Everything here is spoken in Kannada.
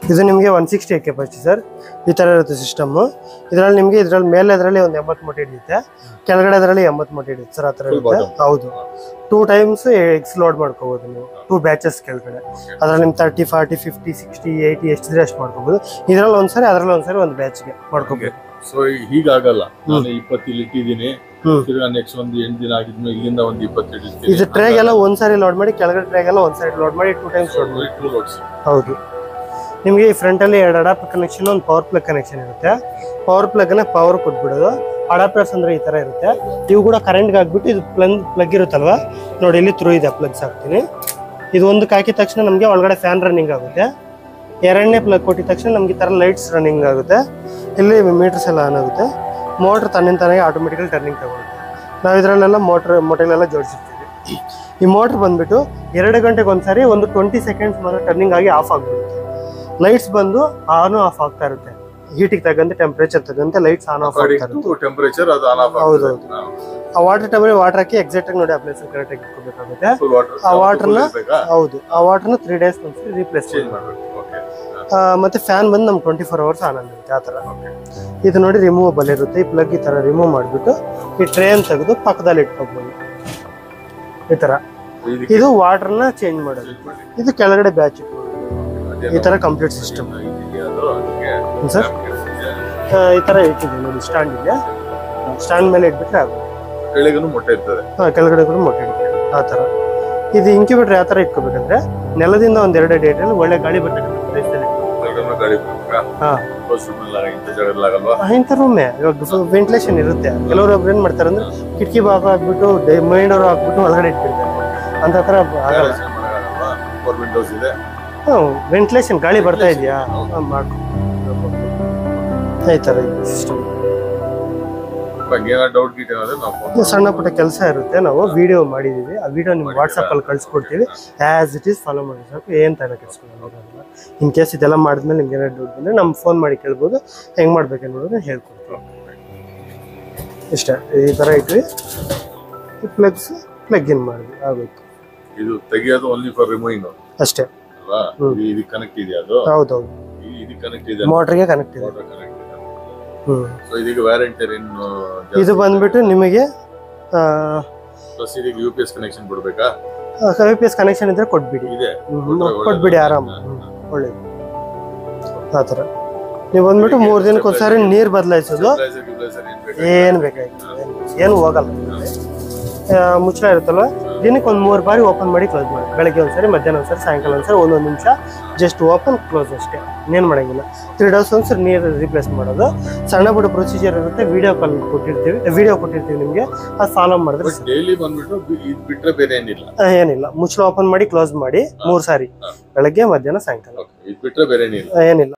ಇದು ನಿಮಗೆ one sixty eight capacity sir ಈ ಥರ ಇರುತ್ತೆ ಸಿಸ್ಟಮ್ಮು ಇದರಲ್ಲಿ ನಿಮಗೆ ಇದರಲ್ಲಿ ಮೇಲೆ ಇದರಲ್ಲಿ ಒಂದು ಎಂಬತ್ತು ಮೊಟ್ಟೆ ಹಿಡಿಯುತ್ತೆ ಕೆಳಗಡೆ ಅದರಲ್ಲಿ ಎಂಬತ್ತು ಮೊಟ್ಟೆ ಹಿಡಿಯುತ್ತೆ ಸರ್ ಆ ಥರ Full ಇರುತ್ತೆ bottom. ಹೌದು ಟೂ ಟೈಮ್ಸ್ ಎಗ್ಸ್ ಲೋಡ್ ಮಾಡ್ಕೋಬೋದು ನೀವು ಟೂ ಬ್ಯಾಚಸ್ ಕೆಳಗಡೆ ಅದ್ರಲ್ಲಿ ನಿಮ್ಗೆ thirty forty fifty sixty eighty ಎಷ್ಟಿದ್ರೆ ಅಷ್ಟು ಮಾಡ್ಕೋಬೋದು ಇದರಲ್ಲಿ ಒಂದ್ಸರಿ ಅದರಲ್ಲಿ ಒಂದ್ಸರಿ ಒಂದು ಬ್ಯಾಚ್ಗೆ ಮಾಡ್ಕೋಬೋದು ಸೊ ಹೀಗಾಗಲ್ಲ ನಾನು ಇಪ್ಪತ್ತಿಲ್ಲಿ ಇಟ್ಟಿದ್ದೀನಿ ಹ್ಮ್. ತಿರ್ಗಾ ನೆಕ್ಸ್ಟ್ ಒಂದು ಎಂಟು ದಿನ ಆಗಿದ್ಮೇಲೆ ಇಲ್ಲಿಂದ ಒಂದು ಇಪ್ಪತ್ತೆರಡು ಇದು ಇರ್ತೀನಿ ಟ್ರೇಗೆಲ್ಲ ಒಂದ್ಸರಿ ಲೋಡ್ ಮಾಡಿ ಕೆಳಗಡೆ ಟ್ರೇಗೆಲ್ಲ ಒಂದ್ಸರಿ ಲೋಡ್ ಮಾಡಿ ಟೂ ಟೈಮ್ಸ್ ಲೋಡ್ ಮಾಡಿ ಟೂ ಲೋಡ್ಸ್ ಹೌದು ನಿಮಗೆ ಈ ಫ್ರಂಟಲ್ಲಿ ಎರಡು ಅಡಾಪ್ಟರ್ ಕನೆಕ್ಷನ್ ಒಂದು ಪವರ್ ಪ್ಲಗ್ ಕನೆಕ್ಷನ್ ಇರುತ್ತೆ ಪವರ್ ಪ್ಲಗ್ನ ಪವರ್ ಕೊಟ್ಬಿಡೋದು ಅಡಾಪ್ಟರ್ಸ್ ಅಂದ್ರೆ ಈ ಥರ ಇರುತ್ತೆ ಇವು ಕೂಡ ಕರೆಂಟ್ಗೆ ಹಾಕ್ಬಿಟ್ಟು ಇದು ಪ್ಲಗ್ ಪ್ಲಗ್ ಇರುತ್ತಲ್ವಾ ನೋಡಿ ಇಲ್ಲಿ ಥ್ರೂ ಇದೆ ಪ್ಲಗ್ಸ್ ಹಾಕ್ತೀನಿ ಇದು ಒಂದು ಹಾಕಿದ ತಕ್ಷಣ ನಮಗೆ ಒಳಗಡೆ ಫ್ಯಾನ್ ರನ್ನಿಂಗ್ ಆಗುತ್ತೆ ಎರಡನೇ ಪ್ಲಗ್ ಕೊಟ್ಟಿದ ತಕ್ಷಣ ನಮಗೆ ಈ ಥರ ಲೈಟ್ಸ್ ರನ್ನಿಂಗ್ ಆಗುತ್ತೆ ಇಲ್ಲಿ ಮೀಟರ್ಸ್ ಎಲ್ಲ ಆನ್ ಆಗುತ್ತೆ ಮೋಟ್ರ್ ತನ್ನಿಂದ ತಾನೇ ಆಟೋಮೆಟಿಕಲ್ ಟರ್ನಿಂಗ್ ತಗೊಳುತ್ತೆ ನಾವು ಇದರಲ್ಲೆಲ್ಲ ಮೋಟ್ರ್ ಮೊಟೆಲೆಲ್ಲ ಜೋಡಿಸಿರ್ತೀವಿ ಈ ಮೋಟ್ರ್ ಬಂದ್ಬಿಟ್ಟು ಎರಡು ಗಂಟೆಗೆ ಒಂದ್ಸರಿ ಒಂದು ಟ್ವೆಂಟಿ ಸೆಕೆಂಡ್ಸ್ ಮಾತ್ರ ಟರ್ನಿಂಗ್ ಆಗಿ ಆಫ್ ಆಗ್ಬಿಡುತ್ತೆ ಲೈಟ್ಸ್ ಬಂದು ಆನ್ ಆಫ್ ಆಗ್ತಾ ಇರುತ್ತೆ ಹೀಟಿಗೆ ತಗಂತೆ ಟೆಂಪರೇಚರ್ ತಗಂತೆ ಲೈಟ್ಸ್ ಆನ್ ಆಫ್ ಆಗ್ತಾ ಇರುತ್ತೆ ಟೆಂಪರೇಚರ್ ಅದು ಆನ್ ಆಫ್ ಹೌದು, ಆ ವಾಟರ್ ಟೈಮಲ್ಲಿ ವಾಟರ್ ಹಾಕಿ ಎಕ್ಸಾಕ್ಟ್ ಆಗಿ ನೋಡಿ ಆ ಪ್ಲೇಸ್ ಕರೆಕ್ಟ್ ಆಗಿ ಇಟ್ಕೋಬೇಕಾಗುತ್ತೆ ಫುಲ್ ವಾಟರ್ ಆ ವಾಟರ್ನ ಹೌದು ಆ ವಾಟರ್ನ ತ್ರೀ ಡೇಸ್ ಒಂದ್ಸರಿ ರೀಪ್ಲೇಸ್ ಚೇಂಜ್ ಮಾಡಬೇಕು ಓಕೆ ಮತ್ತೆ ಫ್ಯಾನ್ ಬಂದು ನಮ್ಗೆ ಟ್ವೆಂಟಿ ಫೋರ್ ಅವರ್ಸ್ ಆನ್ ಆಗಿರುತ್ತೆ ಆ ಥರ ಇದು ನೋಡಿ ರಿಮೂವಬಲ್ ಇರುತ್ತೆ ಈ ಪ್ಲಗ್ ಈ ಥರ ರಿಮೂವ್ ಮಾಡಿಬಿಟ್ಟು ಈ ಟ್ರೇನ್ ತೆಗೆದು ಪಕ್ಕದಲ್ಲಿ ಇಟ್ಕೋಬೋದು ಈ ಥರ ಇದು ವಾಟರ್ನ ಚೇಂಜ್ ಮಾಡೋದು ಇದು ಕೆಳಗಡೆ ಬ್ಯಾಚ್ ಈ ಥರ ಕಂಪ್ಲೀಟ್ ಸಿಸ್ಟಮ್ ಸರ್ ಈ ಥರ ಇಟ್ಟಿದೆ ನೋಡಿ ಸ್ಟ್ಯಾಂಡ್ ಇದೆ ಸ್ಟ್ಯಾಂಡ್ ಮೇಲೆ ಇಟ್ಬಿಟ್ರೆ ಆಗುತ್ತೆ ಕೆಳಗನು ಮೊಟ್ಟೆ ಇರ್ತದೆ ಹಾ, ಕೆಳಗಡೆ ಕೂಡ ಮೊಟ್ಟೆ ಇಡ್ತೀವಿ ಆ ಥರ ಇದು ಇಂಕ್ಯುಬೇಟರ್ ಯಾವ ಥರ ಇಟ್ಕೋಬೇಕಂದ್ರೆ ನೆಲದಿಂದ ಒಂದ್ ಎರಡು ಡೇಟಲ್ಲಿ ಒಳ್ಳೆ ಗಾಳಿ ಬರ್ತಕ್ಕಂಥ ಪ್ಲೇಸಲ್ಲಿ ಕೆಳಗಡೆ ಗಾಳಿ ಬರ್ಬೇಕಾ ಹಾ ಕ್ಲೋಸ್ ರೂಮ್ ಎಲ್ಲ ಇಂಥ ಜಾಗದಲ್ಲಾಗಲ್ವಾ ಇಂಥ ರೂಮೇ ಇವಾಗ ವೆಂಟಿಲೇಷನ್ ಇರುತ್ತೆ ಕೆಲವರು ಒಬ್ರು ಏನ್ ಮಾಡ್ತಾರೆ ಅಂದ್ರೆ ಕಿಟಕಿ ಭಾಗ ಹಾಕ್ಬಿಟ್ಟು ಮೈನ್ ಡೋರ್ ಹಾಕ್ಬಿಟ್ಟು ಒಳಗಡೆ ಇಟ್ಬಿಡ್ತಾರೆ ಅಂತ ಥರ ಆಗಲ್ಲ ಫೋರ್ ವಿಂಡೋಸ್ ಇದೆ ವೆಂಟಿಲೇಷನ್ ಗಾಳಿ ಬರ್ತಾ ಇದೆಯಾ ಮಾಡ್ಕೊ ಈ ಥರ ಸಿಸ್ಟಮ್ ಏನಾದ್ರು ಡೌಟ್ ಗೀಟ್ ಏನಾದ್ರೆ ನಾವು ಫೋನ್ ಸಣ್ಣ ಪುಟ್ಟ ಕೆಲಸ ಇರುತ್ತೆ ನಾವು ವಿಡಿಯೋ ಮಾಡಿದೀವಿ ಆ ವಿಡಿಯೋ ನಿಮ್ಗೆ ವಾಟ್ಸಪ್ ಅಲ್ಲಿ ಕಳ್ಸಿಕೊಡ್ತೀವಿ ಆಸ್ ಇಟ್ ಈಸ್ ಫಾಲೋ ಮಾಡಿ ಸಾಕು ಏನ್ ತಲೆ ಕೆಡ್ಸ್ಕೊಳ್ಳೋದಿಲ್ಲ ಇನ್ ಕೇಸ್ ಇದೆಲ್ಲ ಮಾಡಿದ್ಮೇಲೆ ನಿಮ್ಗೆ ಏನಾದ್ರು ಡೌಟ್ ಬಂದ್ರೆ ನಮ್ಗೆ ಫೋನ್ ಮಾಡಿ ಕೇಳ್ಬೋದು ಹೆಂಗ್ ಮಾಡ್ಬೇಕು ಅನ್ನೋದನ್ನ ಹೇಳ್ಕೊಡ್ತೀವಿ ಇಷ್ಟ ಈ ತರ ಇಟ್ವಿ ಪ್ಲಗ್ಸ್ ಪ್ಲಗ್ ಇನ್ ಮಾಡಿದ್ವಿ ಆಗೋಯ್ತು ಇದು ತೆಗಿಯೋದು ಓನ್ಲಿ ಫಾರ್ ರಿಮೂವಿಂಗ್ ಅಷ್ಟೇ ಅಲ್ವಾ ಇದು ಇದಕ್ಕೆ ಕನೆಕ್ಟ್ ಇದೆ ಅದು ಹೌದೌದು ಇದು- ಇದಕ್ಕೆ ಕನೆಕ್ಟ್ ಇದೆ ಮೋಟ್ರಿಗೆ ಕನೆಕ್ಟ್ ಇದೆ ಮೋಟರ್ ಕನೆಕ್ಟ್ ಇದೆ ಹ್ಮ್ ಸೊ ಇದಕ್ಕೆ ವ್ಯಾರಂಟಿ ಏನು ಇದು ಬಂದ್ಬಿಟ್ಟು ನಿಮಗೆ ಪ್ಲಸ್ ಇದಕ್ಕೆ ಯು ಪಿ ಎಸ್ ಕನೆಕ್ಷನ್ ಬಿಡ್ಬೇಕಾ ಯು ಪಿ ಎಸ್ ಕನೆಕ್ಷನ್ ಇದ್ರೆ ಕೊಟ್ಬಿಡಿ ಇದೆ ಹ್ಮ್, ಕೊಟ್ಬಿಡಿ ಆರಾಮ ಹ್ಮ್, ಒಳ್ಳೇದು ಆ ಥರ ನೀವು ಬಂದ್ಬಿಟ್ಟು ಮೂರು ದಿನಕ್ಕೆ ಒಂದ್ಸಾರಿ ನೀರು ಬದಲಾಯಿಸೋದು Stabilizer, gibilizer ಏನ್ ಬೇಕಾ? ಏನು ಬೇಕಾಗಿತ್ತು ಏನು ಹೋಗಲ್ಲ ಆ, ಮುಚ್ಚಳ ಇರುತ್ತಲ್ಲ ದಿನಕ್ಕೆ ಒಂದು ಮೂರು ಬಾರಿ ಓಪನ್ ಮಾಡಿ ಕ್ಲೋಸ್ ಮಾಡಿ ಬೆಳಗ್ಗೆ ಒಂದ್ಸರಿ ಮಧ್ಯಾಹ್ನ ಒಂದ್ಸರಿ ಸಾಯಂಕಾಲ ಒಂದ್ಸರಿ ಒಂದೊಂದು ನಿಮಿಷ ಜಸ್ಟ್ ಓಪನ್ ಕ್ಲೋಸ್ ಅಷ್ಟೇ ಇನ್ನೇನು ಮಾಡಂಗಿಲ್ಲ ತ್ರೀ ಡೇಸ್ ಒಂದ್ಸರಿ ನೀರು ರಿಪ್ಲೇಸ್ ಮಾಡೋದು ಸಣ್ಣ ಪುಟ್ಟ ಪ್ರೊಸೀಜರ್ ಇರುತ್ತೆ ವಿಡಿಯೋ ಕಾಲ್ ಕೊಟ್ಟಿರ್ತೀವಿ ವಿಡಿಯೋ ಕೊಟ್ಟಿರ್ತೀವಿ ನಿಮಗೆ ಅದು ಫಾಲೋ ಮಾಡಿದ್ರೆ ಬಟ್ ಡೈಲಿ ಬಂದ್ಬಿಟ್ಟು ಬಿ- ಇದ್ ಬಿಟ್ರೆ ಬೇರೆ ಏನಿಲ್ಲ ಆ, ಏನಿಲ್ಲ ಮುಚ್ಚಳ ಓಪನ್ ಮಾಡಿ ಕ್ಲೋಸ್ ಮಾಡಿ ಮೂರು ಸಾರಿ ಬೆಳಗ್ಗೆ ಮಧ್ಯಾಹ್ನ ಸಾಯಂಕಾಲ Okay, ಇದ್ ಬಿಟ್ರೆ ಬೇರೆ ಏನಿಲ್ಲ ಆ, ಏನಿಲ್ಲ